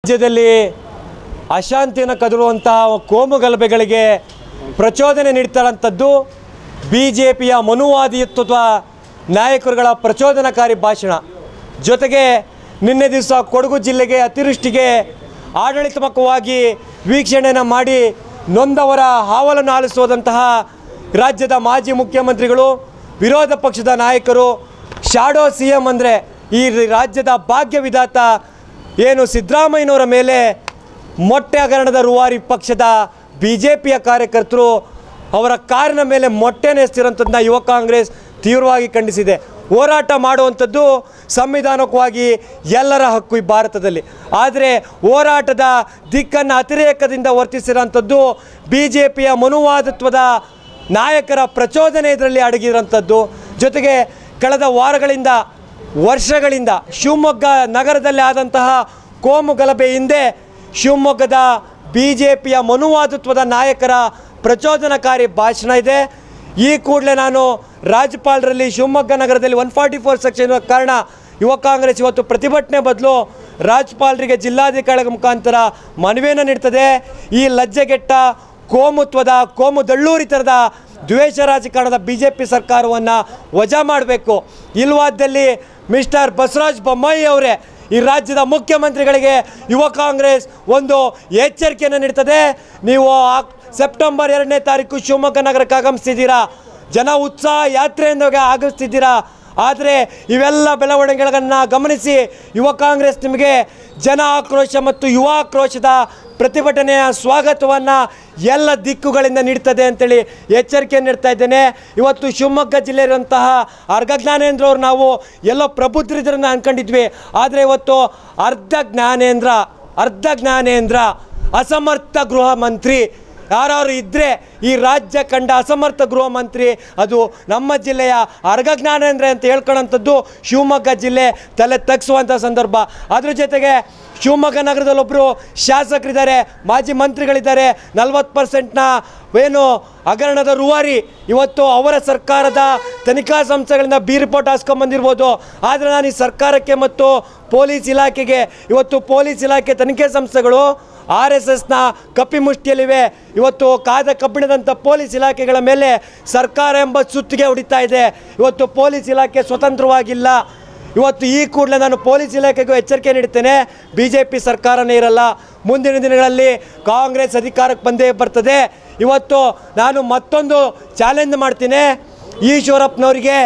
ರಾಜ್ಯದಲ್ಲಿ ಅಶಾಂತಿಯನ್ನು ಕದರುವಂತಹ ಕೋಮು ಗಲಭೆಗಳಿಗೆ ಪ್ರಚೋದನೆ ನೀಡ್ತಾರಂಥದ್ದು ಬಿ ಜೆ ಪಿಯ ಮನುವಾದಿತ್ವದ ನಾಯಕರುಗಳ ಪ್ರಚೋದನಕಾರಿ ಭಾಷಣ ಜೊತೆಗೆ ನಿನ್ನೆ ದಿವಸ ಕೊಡಗು ಜಿಲ್ಲೆಗೆ ಅತಿವೃಷ್ಟಿಗೆ ಆಡಳಿತಾತ್ಮಕವಾಗಿ ವೀಕ್ಷಣೆಯನ್ನು ಮಾಡಿ ನೊಂದವರ ಹಾವಲನ್ನು ಆಲಿಸುವುದಂತಹ ರಾಜ್ಯದ ಮಾಜಿ ಮುಖ್ಯಮಂತ್ರಿಗಳು ವಿರೋಧ ಪಕ್ಷದ ನಾಯಕರು ಶಾಡೋ ಸಿ ಎಂ ಅಂದರೆ ಈ ರಾಜ್ಯದ ಭಾಗ್ಯ ವಿಧಾತ ಏನು ಸಿದ್ದರಾಮಯ್ಯನವರ ಮೇಲೆ ಮೊಟ್ಟೆ ಹಗರಣದ ರೂವಾರಿ ಪಕ್ಷದ ಬಿ ಜೆ ಪಿಯ ಕಾರ್ಯಕರ್ತರು ಅವರ ಕಾರಿನ ಮೇಲೆ ಮೊಟ್ಟೆನ ಎಸ್ತಿರೋಂಥದ್ದನ್ನ ಯುವ ಕಾಂಗ್ರೆಸ್ ತೀವ್ರವಾಗಿ ಖಂಡಿಸಿದೆ ಹೋರಾಟ ಮಾಡುವಂಥದ್ದು ಸಂವಿಧಾನಕವಾಗಿ ಎಲ್ಲರ ಹಕ್ಕು ಈ ಭಾರತದಲ್ಲಿ ಆದರೆ ಹೋರಾಟದ ದಿಕ್ಕನ್ನು ಅತಿರೇಕದಿಂದ ವರ್ತಿಸಿರೋಂಥದ್ದು ಬಿ ಜೆ ಪಿಯ ಮನುವಾದತ್ವದ ನಾಯಕರ ಪ್ರಚೋದನೆ ಇದರಲ್ಲಿ ಅಡಗಿರೋಂಥದ್ದು ಜೊತೆಗೆ ಕಳೆದ ವಾರಗಳಿಂದ ವರ್ಷಗಳಿಂದ ಶಿವಮೊಗ್ಗ ನಗರದಲ್ಲಿ ಆದಂತಹ ಕೋಮು ಗಲಭೆ ಹಿಂದೆ ಶಿವಮೊಗ್ಗದ ಬಿ ಜೆ ಪಿಯ ಮನುವಾದತ್ವದ ನಾಯಕರ ಪ್ರಚೋದನಕಾರಿ ಭಾಷಣ ಇದೆ ಈ ಕೂಡಲೇ ನಾನು ರಾಜ್ಯಪಾಲರಲ್ಲಿ ಶಿವಮೊಗ್ಗ ನಗರದಲ್ಲಿ ಒನ್ ಫಾರ್ಟಿ ಫೋರ್ ಸೆಕ್ಷನ್ ಕಾರಣ ಯುವ ಕಾಂಗ್ರೆಸ್ ಇವತ್ತು ಪ್ರತಿಭಟನೆ ಬದಲು ರಾಜ್ಯಪಾಲರಿಗೆ ಜಿಲ್ಲಾಧಿಕಾರಿಗಳ ಮುಖಾಂತರ ಮನವಿಯನ್ನು ನೀಡ್ತದೆ ಈ ಲಜ್ಜೆಗೆಟ್ಟ ಕೋಮುತ್ವದ ಕೋಮು ದಳ್ಳೂರಿತನದ ದ್ವೇಷ ರಾಜಕಾರಣದ ಬಿ ಜೆ ಪಿ ಸರ್ಕಾರವನ್ನು ವಜಾ ಮಾಡಬೇಕು ಇಲ್ವಾದಲ್ಲಿ ಮಿಸ್ಟರ್ ಬಸವರಾಜ ಬೊಮ್ಮಾಯಿ ಅವರೇ ಈ ರಾಜ್ಯದ ಮುಖ್ಯಮಂತ್ರಿಗಳಿಗೆ ಯುವ ಕಾಂಗ್ರೆಸ್ ಒಂದು ಎಚ್ಚರಿಕೆಯನ್ನು ನೀಡ್ತದೆ ನೀವು ಆ- ಸೆಪ್ಟೆಂಬರ್ ಎರಡನೇ ತಾರೀಕು ಶಿವಮೊಗ್ಗ ನಗರಕ್ಕೆ ಆಗಮಿಸ್ತಿದ್ದೀರಾ ಜನ ಉತ್ಸಾಹ ಯಾತ್ರೆಯಿಂದ ಆಗಮಿಸ್ತಿದ್ದೀರಾ ಆದರೆ ಇವೆಲ್ಲ ಬೆಳವಣಿಗೆಗಳನ್ನು ಗಮನಿಸಿ ಯುವ ಕಾಂಗ್ರೆಸ್ ನಿಮಗೆ ಜನ ಆಕ್ರೋಶ ಮತ್ತು ಯುವ ಆಕ್ರೋಶದ ಪ್ರತಿಭಟನೆಯ ಸ್ವಾಗತವನ್ನು ಎಲ್ಲ ದಿಕ್ಕುಗಳಿಂದ ನೀಡ್ತದೆ ಅಂತೇಳಿ ಎಚ್ಚರಿಕೆ ನೀಡ್ತಾ ಇದ್ದೇನೆ ಇವತ್ತು ಶಿವಮೊಗ್ಗ ಜಿಲ್ಲೆಯಿರುವಂತಹ ಅರ್ಘ ಜ್ಞಾನೇಂದ್ರ ಅವ್ರು ನಾವು ಎಲ್ಲೋ ಪ್ರಬುದ್ಧರಿದ್ರನ್ನ ಅನ್ಕೊಂಡಿದ್ವಿ ಆದರೆ ಇವತ್ತು ಅರ್ಧ ಜ್ಞಾನೇಂದ್ರ ಅರ್ಧ ಜ್ಞಾನೇಂದ್ರ ಅಸಮರ್ಥ ಗೃಹ ಮಂತ್ರಿ ಯಾರು ಇದ್ದರೆ ಈ ರಾಜ್ಯ ಕಂಡ ಅಸಮರ್ಥ ಗೃಹ ಮಂತ್ರಿ ಅದು ನಮ್ಮ ಜಿಲ್ಲೆಯ ಅರ್ಘ ಜ್ಞಾನೇಂದ್ರ ಅಂತ ಹೇಳ್ಕೊಳ್ಳೋಂಥದ್ದು ಶಿವಮೊಗ್ಗ ಜಿಲ್ಲೆ ತಲೆ ತಗ್ಸುವಂಥ ಸಂದರ್ಭ ಅದ್ರ ಜೊತೆಗೆ ಶಿವಮೊಗ್ಗ ನಗರದಲ್ಲಿ ಒಬ್ಬರು ಶಾಸಕರಿದ್ದಾರೆ ಮಾಜಿ ಮಂತ್ರಿಗಳಿದ್ದಾರೆ ನಲ್ವತ್ತು ಪರ್ಸೆಂಟ್ನ ಏನು ಹಗರಣದ ರೂವಾರಿ ಇವತ್ತು ಅವರ ಸರ್ಕಾರದ ತನಿಖಾ ಸಂಸ್ಥೆಗಳಿಂದ ಬಿ ರಿಪೋರ್ಟ್ ಹಾಸ್ಕೊಂಬಂದಿರ್ಬೋದು ಆದರೆ ನಾನು ಈ ಸರ್ಕಾರಕ್ಕೆ ಮತ್ತು ಪೊಲೀಸ್ ಇಲಾಖೆಗೆ ಇವತ್ತು ಪೊಲೀಸ್ ಇಲಾಖೆ ತನಿಖೆ ಸಂಸ್ಥೆಗಳು ಆರ್ ಎಸ್ ಎಸ್ನ ಕಪ್ಪಿಮುಷ್ಟಿಯಲ್ಲಿವೆ ಇವತ್ತು ಕಾದ ಕಬ್ಬಿಣದಂಥ ಪೊಲೀಸ್ ಇಲಾಖೆಗಳ ಮೇಲೆ ಸರ್ಕಾರ ಎಂಬ ಸುತ್ತಿಗೆ ಹೊಡಿತಾ ಇದೆ ಇವತ್ತು ಪೊಲೀಸ್ ಇಲಾಖೆ ಸ್ವತಂತ್ರವಾಗಿಲ್ಲ ಇವತ್ತು ಈ ಕೂಡಲೇ ನಾನು ಪೊಲೀಸ್ ಇಲಾಖೆಗೂ ಎಚ್ಚರಿಕೆ ನೀಡುತ್ತೇನೆ ಬಿ ಜೆ ಪಿ ಸರ್ಕಾರನೇ ಇರಲ್ಲ ಮುಂದಿನ ದಿನಗಳಲ್ಲಿ ಕಾಂಗ್ರೆಸ್ ಅಧಿಕಾರಕ್ಕೆ ಬಂದೇ ಬರ್ತದೆ ಇವತ್ತು ನಾನು ಮತ್ತೊಂದು ಚಾಲೆಂಜ್ ಮಾಡ್ತೀನಿ ಈಶ್ವರಪ್ಪನವರಿಗೆ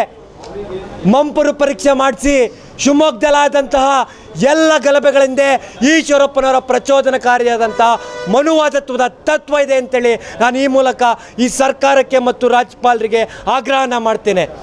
ಮಂಪರು ಪರೀಕ್ಷೆ ಮಾಡಿಸಿ ಶಿವಮೊಗ್ಗದಲ್ಲಾದಂತಹ ಎಲ್ಲ ಗಲಭೆಗಳಿಂದ ಈಶ್ವರಪ್ಪನವರ ಪ್ರಚೋದನಕಾರಿಯಾದಂತಹ ಮನುವಾದತ್ವದ ತತ್ವ ಇದೆ ಅಂತೇಳಿ ನಾನು ಈ ಮೂಲಕ ಈ ಸರ್ಕಾರಕ್ಕೆ ಮತ್ತು ರಾಜ್ಯಪಾಲರಿಗೆ ಆಗ್ರಹನ ಮಾಡ್ತೇನೆ